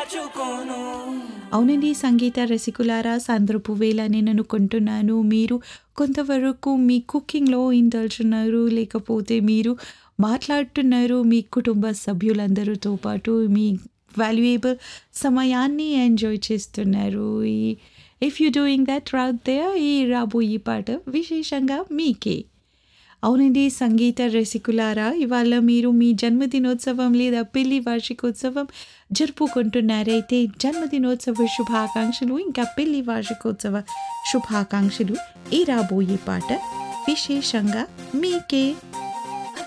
దాచుకోను అవునండి సంగీత రసికులారా సాంద్రపు వేళ నేను అనుకుంటున్నాను మీరు కొంతవరకు మీ కుకింగ్లో ఇందల్చున్నారు లేకపోతే మీరు మాట్లాడుతున్నారు మీ కుటుంబ సభ్యులందరితో పాటు మీ వాల్యుయేబుల్ సమయాన్ని ఎంజాయ్ చేస్తున్నారు ఈ ఇఫ్ యూ డూయింగ్ దట్ రాట్ దే ఈ రాబోయే పాట విశేషంగా మీకే అవునండి సంగీత రసికులారా ఇవాళ మీరు మీ జన్మదినోత్సవం లేదా పెళ్లి వార్షికోత్సవం జరుపుకుంటున్నారైతే జన్మదినోత్సవ శుభాకాంక్షలు ఇంకా పెళ్లి వార్షికోత్సవ శుభాకాంక్షలు ఈ రాబోయే పాట విశేషంగా మీకే